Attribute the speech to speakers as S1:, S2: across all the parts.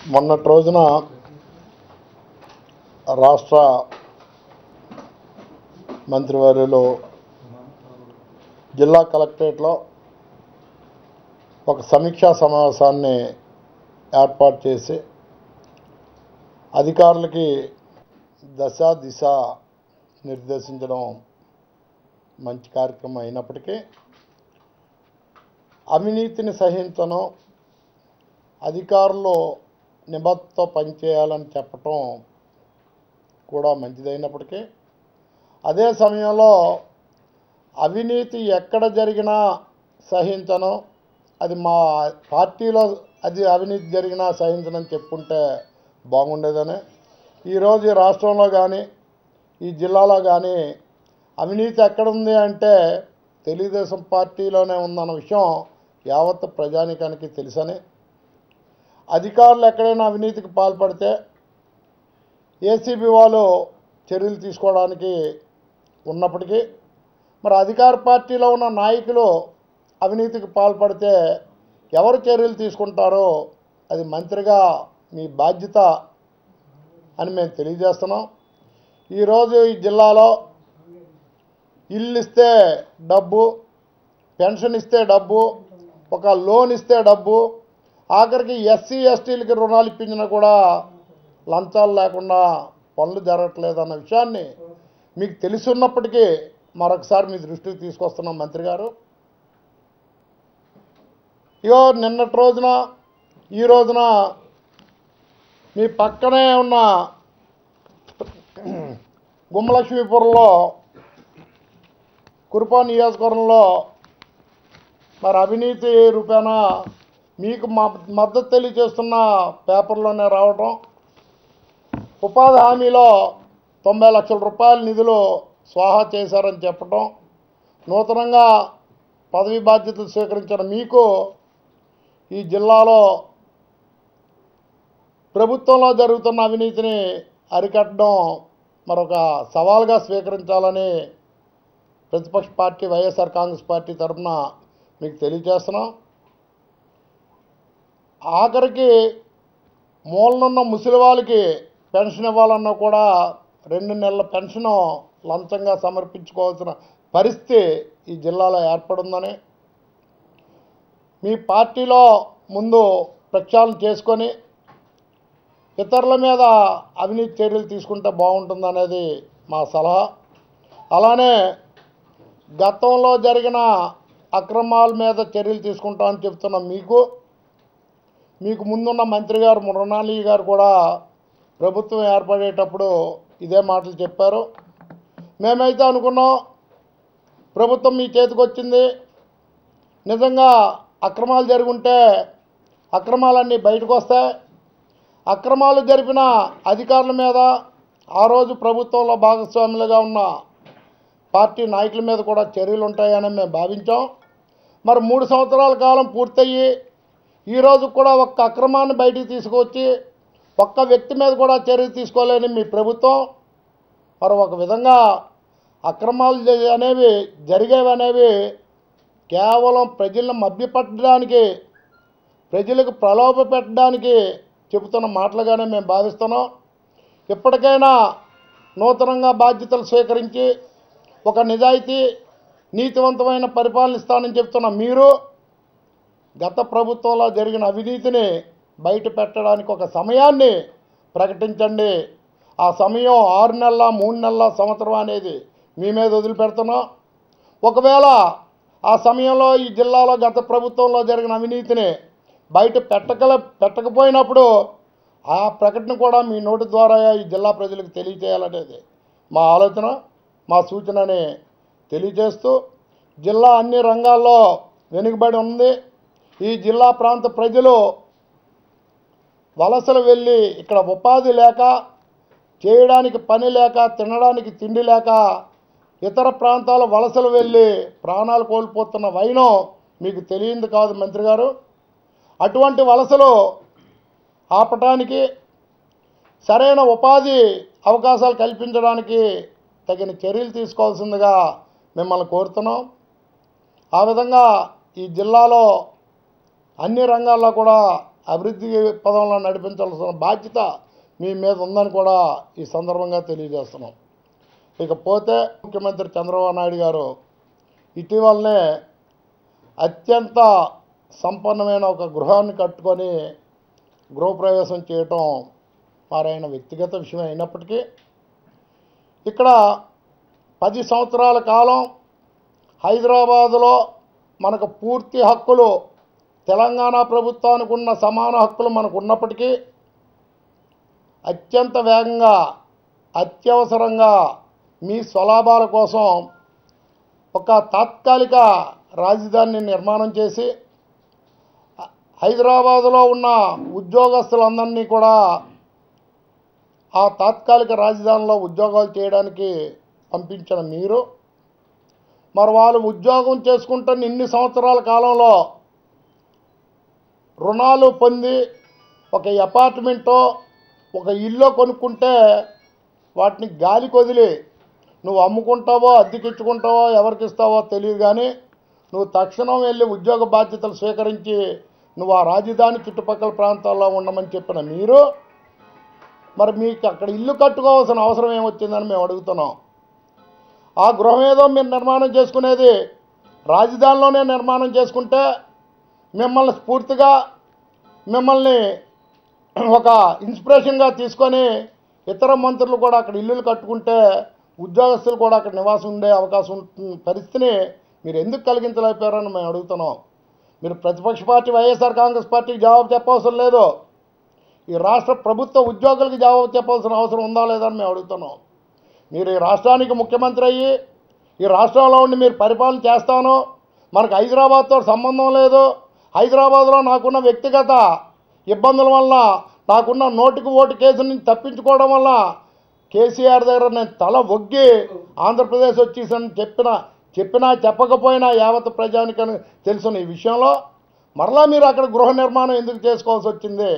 S1: మొన్నటి రోజున రాష్ట్ర మంత్రివర్యులు జిల్లా కలెక్టరేట్లో ఒక సమీక్షా సమావేశాన్ని ఏర్పాటు చేసి అధికారులకి దశ దిశ నిర్దేశించడం మంచి కార్యక్రమం అయినప్పటికీ అవినీతిని సహించను అధికారులు నిబద్ధతో పనిచేయాలని చెప్పటం కూడా మంచిదైనప్పటికీ అదే సమయంలో అవినీతి ఎక్కడ జరిగినా సహించను అది మా పార్టీలో అది అవినీతి జరిగినా సహించనని చెప్పుకుంటే బాగుండేదని ఈరోజు ఈ రాష్ట్రంలో కానీ ఈ జిల్లాలో కానీ అవినీతి ఎక్కడుంది అంటే తెలుగుదేశం పార్టీలోనే ఉందన్న విషయం యావత్ ప్రజానికానికి తెలుసని అధికారులు ఎక్కడైనా అవినీతికి పాల్పడితే ఏసీబీ వాళ్ళు చర్యలు తీసుకోవడానికి ఉన్నప్పటికీ మరి అధికార పార్టీలో ఉన్న నాయకులు అవినీతికి పాల్పడితే ఎవరు చర్యలు తీసుకుంటారో అది మంత్రిగా మీ బాధ్యత అని మేము తెలియజేస్తున్నాం ఈరోజు ఈ జిల్లాలో ఇల్లు ఇస్తే డబ్బు పెన్షన్ ఇస్తే డబ్బు ఒక లోన్ ఇస్తే డబ్బు ఆఖరికి ఎస్సీ ఎస్టీలకి రుణాలు ఇప్పించినా కూడా లంచాలు లేకుండా పనులు జరగట్లేదన్న విషయాన్ని మీకు తెలుసున్నప్పటికీ మరొకసారి మీ దృష్టికి తీసుకొస్తున్నాం మంత్రి గారు ఇగో నిన్నటి రోజున ఈ రోజున మీ పక్కనే ఉన్న గుమ్మలక్ష్మీపురంలో కురుపా నియోజకవర్గంలో మరి అవినీతి రూపేణ మీకు మా మద్దతు తెలియజేస్తున్న పేపర్లోనే రావటం ఉపాధి హామీలో తొంభై లక్షల రూపాయల నిధులు స్వాహా చేశారని చెప్పటం నూతనంగా పదవి బాధ్యతలు స్వీకరించిన మీకు ఈ జిల్లాలో ప్రభుత్వంలో జరుగుతున్న అవినీతిని అరికట్టడం మరొక సవాల్గా స్వీకరించాలని ప్రతిపక్ష పార్టీ వైఎస్ఆర్ కాంగ్రెస్ పార్టీ తరఫున మీకు తెలియజేస్తున్నాం ఆఖరికి మూలనున్న ముసలి వాళ్ళకి పెన్షన్ ఇవ్వాలన్నా కూడా రెండు నెలల పెన్షను లంచంగా సమర్పించుకోవాల్సిన పరిస్థితి ఈ జిల్లాలో ఏర్పడిందని మీ పార్టీలో ముందు ప్రక్షాళన చేసుకొని ఇతరుల మీద అవినీతి చర్యలు తీసుకుంటే బాగుంటుందనేది మా సలహా అలానే గతంలో జరిగిన అక్రమాల మీద చర్యలు తీసుకుంటామని చెప్తున్న మీకు మీకు ముందున్న మంత్రి గారు మృణాలి గారు కూడా ప్రభుత్వం ఏర్పడేటప్పుడు ఇదే మాటలు చెప్పారు మేమైతే అనుకున్నాం ప్రభుత్వం మీ చేతికి వచ్చింది నిజంగా అక్రమాలు జరుగుంటే అక్రమాలన్నీ బయటకు వస్తాయి అక్రమాలు జరిపిన అధికారుల మీద ఆ రోజు ప్రభుత్వంలో భాగస్వాములుగా ఉన్న పార్టీ నాయకుల మీద కూడా చర్యలు ఉంటాయని మేము భావించాం మరి మూడు సంవత్సరాల కాలం పూర్తయ్యి ఈరోజు కూడా ఒక్క అక్రమాన్ని బయటికి తీసుకొచ్చి ఒక్క వ్యక్తి మీద కూడా చర్య తీసుకోలేని మీ ప్రభుత్వం మరి ఒక విధంగా అక్రమాలు జ- అనేవి జరిగేవి అనేవి కేవలం ప్రజలను మభ్యపెట్టడానికి ప్రజలకు ప్రలోభ పెట్టడానికి చెబుతున్న మాటలుగానే మేము భావిస్తున్నాం ఇప్పటికైనా నూతనంగా బాధ్యతలు స్వీకరించి ఒక నిజాయితీ నీతివంతమైన పరిపాలన ఇస్తానని చెప్తున్న మీరు గత ప్రభుత్వంలో జరిగిన అవినీతిని బయట పెట్టడానికి ఒక సమయాన్ని ప్రకటించండి ఆ సమయం ఆరు నెలల మూడు నెలల సంవత్సరం అనేది మీ మీద వదిలిపెడుతున్నాం ఒకవేళ ఆ సమయంలో ఈ జిల్లాలో గత ప్రభుత్వంలో జరిగిన అవినీతిని బయట పెట్టకల పెట్టకపోయినప్పుడు ఆ ప్రకటన కూడా మీ నోటి ద్వారా ఈ జిల్లా ప్రజలకు తెలియజేయాలనేది మా ఆలోచన మా సూచనని తెలియజేస్తూ జిల్లా అన్ని రంగాల్లో వెనుకబడి ఉంది ఈ జిల్లా ప్రాంత ప్రజలు వలసలు వెళ్ళి ఇక్కడ ఉపాధి లేక చేయడానికి పని లేక తినడానికి తిండి లేక ఇతర ప్రాంతాల వలసలు వెళ్ళి ప్రాణాలు కోల్పోతున్న వైనం మీకు తెలియంది కాదు మంత్రి గారు అటువంటి వలసలు ఆపటానికి సరైన ఉపాధి అవకాశాలు కల్పించడానికి తగిన చర్యలు తీసుకోవాల్సిందిగా మిమ్మల్ని కోరుతున్నాం ఆ విధంగా ఈ జిల్లాలో అన్ని రంగాల్లో కూడా అభివృద్ధి పదంలో నడిపించాల్సిన బాధ్యత మీ మీద ఉందని కూడా ఈ సందర్భంగా తెలియజేస్తున్నాం ఇకపోతే ముఖ్యమంత్రి చంద్రబాబు నాయుడు గారు ఇటీవలనే అత్యంత సంపన్నమైన ఒక గృహాన్ని కట్టుకొని గృహప్రవేశం చేయటం మరి ఆయన వ్యక్తిగత విషయం అయినప్పటికీ ఇక్కడ పది సంవత్సరాల కాలం హైదరాబాదులో మనకు పూర్తి హక్కులు తెలంగాణ ప్రభుత్వానికి ఉన్న సమాన హక్కులు మనకు ఉన్నప్పటికీ అత్యంత వేగంగా అత్యవసరంగా మీ స్వలాభాల కోసం ఒక తాత్కాలిక రాజధానిని నిర్మాణం చేసి హైదరాబాదులో ఉన్న ఉద్యోగస్తులందరినీ కూడా ఆ తాత్కాలిక రాజధానిలో ఉద్యోగాలు చేయడానికి పంపించిన మీరు మరి వాళ్ళు ఉద్యోగం చేసుకుంటున్న ఇన్ని సంవత్సరాల కాలంలో రుణాలు పొంది ఒక అపార్ట్మెంటో ఒక ఇల్లు కొనుక్కుంటే వాటిని గాలికి వదిలి నువ్వు అమ్ముకుంటావో అద్దెకిచ్చుకుంటావో ఎవరికి ఇస్తావో తెలియదు కానీ నువ్వు తక్షణం వెళ్ళి ఉద్యోగ బాధ్యతలు స్వీకరించి నువ్వు ఆ రాజధాని చుట్టుపక్కల ప్రాంతాల్లో ఉండమని చెప్పిన మీరు మరి మీకు అక్కడ ఇల్లు కట్టుకోవాల్సిన అవసరం ఏమొచ్చిందని మేము అడుగుతున్నాం ఆ గృహం ఏదో మీరు నిర్మాణం చేసుకునేది రాజధానిలోనే నిర్మాణం చేసుకుంటే మిమ్మల్ని స్ఫూర్తిగా మిమ్మల్ని ఒక ఇన్స్పిరేషన్గా తీసుకొని ఇతర మంత్రులు కూడా అక్కడ ఇల్లులు కట్టుకుంటే ఉద్యోగస్తులు కూడా అక్కడ నివాసం ఉండే అవకాశం ఉంటుంది పరిస్థితిని మీరు ఎందుకు కలిగించలేకపోయారని మేము అడుగుతున్నాం మీరు ప్రతిపక్ష పార్టీ వైఎస్ఆర్ కాంగ్రెస్ పార్టీకి జవాబు చెప్పవసరం లేదు ఈ రాష్ట్ర ప్రభుత్వ ఉద్యోగులకు జవాబు చెప్పాల్సిన అవసరం ఉందా లేదా అని మేము అడుగుతున్నాం మీరు ఈ రాష్ట్రానికి ముఖ్యమంత్రి అయ్యి ఈ రాష్ట్రంలో ఉండి మీరు పరిపాలన చేస్తాను మనకు హైదరాబాద్తో సంబంధం లేదు హైదరాబాద్లో నాకున్న వ్యక్తిగత ఇబ్బందుల వల్ల నాకున్న నోటికి ఓటు కేసు నుంచి తప్పించుకోవడం వల్ల కేసీఆర్ దగ్గర నేను తల ఒగ్గి ఆంధ్రప్రదేశ్ వచ్చేసని చెప్పిన చెప్పినా చెప్పకపోయినా యావత్ ప్రజానికని తెలుసున్న ఈ విషయంలో మరలా మీరు అక్కడ గృహ నిర్మాణం ఎందుకు చేసుకోవాల్సి వచ్చింది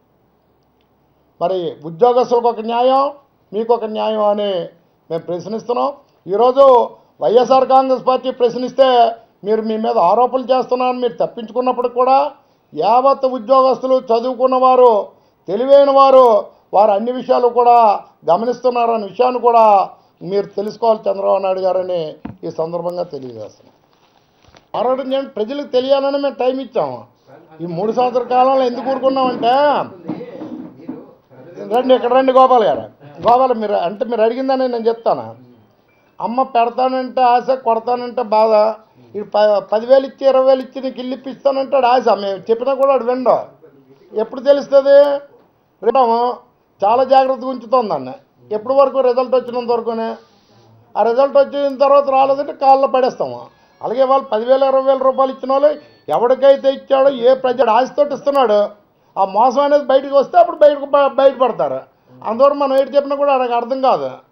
S1: మరి ఉద్యోగస్తులకు ఒక న్యాయం మీకు ఒక న్యాయం అని మేము ప్రశ్నిస్తున్నాం ఈరోజు వైఎస్ఆర్ కాంగ్రెస్ పార్టీ ప్రశ్నిస్తే మీరు మీ మీద ఆరోపణలు చేస్తున్నారని మీరు తప్పించుకున్నప్పుడు కూడా యావత్ ఉద్యోగస్తులు చదువుకున్న వారు తెలివైన వారు వారు అన్ని విషయాలు కూడా గమనిస్తున్నారన్న విషయాన్ని కూడా మీరు తెలుసుకోవాలి చంద్రబాబు నాయుడు గారని ఈ సందర్భంగా తెలియజేస్తున్నాం ఆరోపణ చేయండి ప్రజలకు తెలియాలని మేము టైం ఇచ్చాము ఈ మూడు సంవత్సరాల కాలంలో ఎందుకు ఊరుకున్నామంటే రండి ఇక్కడ రండి గోపాల్ గారు గోపాల్ మీరు అంటే మీరు అడిగిందని నేను చెప్తాను అమ్మ పెడతానంటే ఆశ కొడతానంటే బాధ ఇది ప పదివేలు ఇచ్చి ఇరవై వేలు ఇచ్చి నీకు ఇల్లు ఇప్పిస్తానంటాడు ఆశ మేము చెప్పినా కూడా వాడు విండో ఎప్పుడు తెలుస్తుంది రేపు చాలా జాగ్రత్తగా ఉంచుతుంది దాన్ని ఎప్పటి వరకు రిజల్ట్ వచ్చినంత వరకునే ఆ రిజల్ట్ వచ్చిన తర్వాత రాలేదంటే కాళ్ళలో పడేస్తాము అలాగే వాళ్ళు పదివేల ఇరవై వేల రూపాయలు ఇచ్చిన వాళ్ళు ఎవరికైతే ఇచ్చాడో ఏ ప్రజలు ఆశతోటి ఇస్తున్నాడు ఆ మోసం అనేది బయటకు వస్తే అప్పుడు బయటకు బ- బయటపడతారు అందువరకు మనం ఏంటి చెప్పినా కూడా ఆయనకు అర్థం కాదు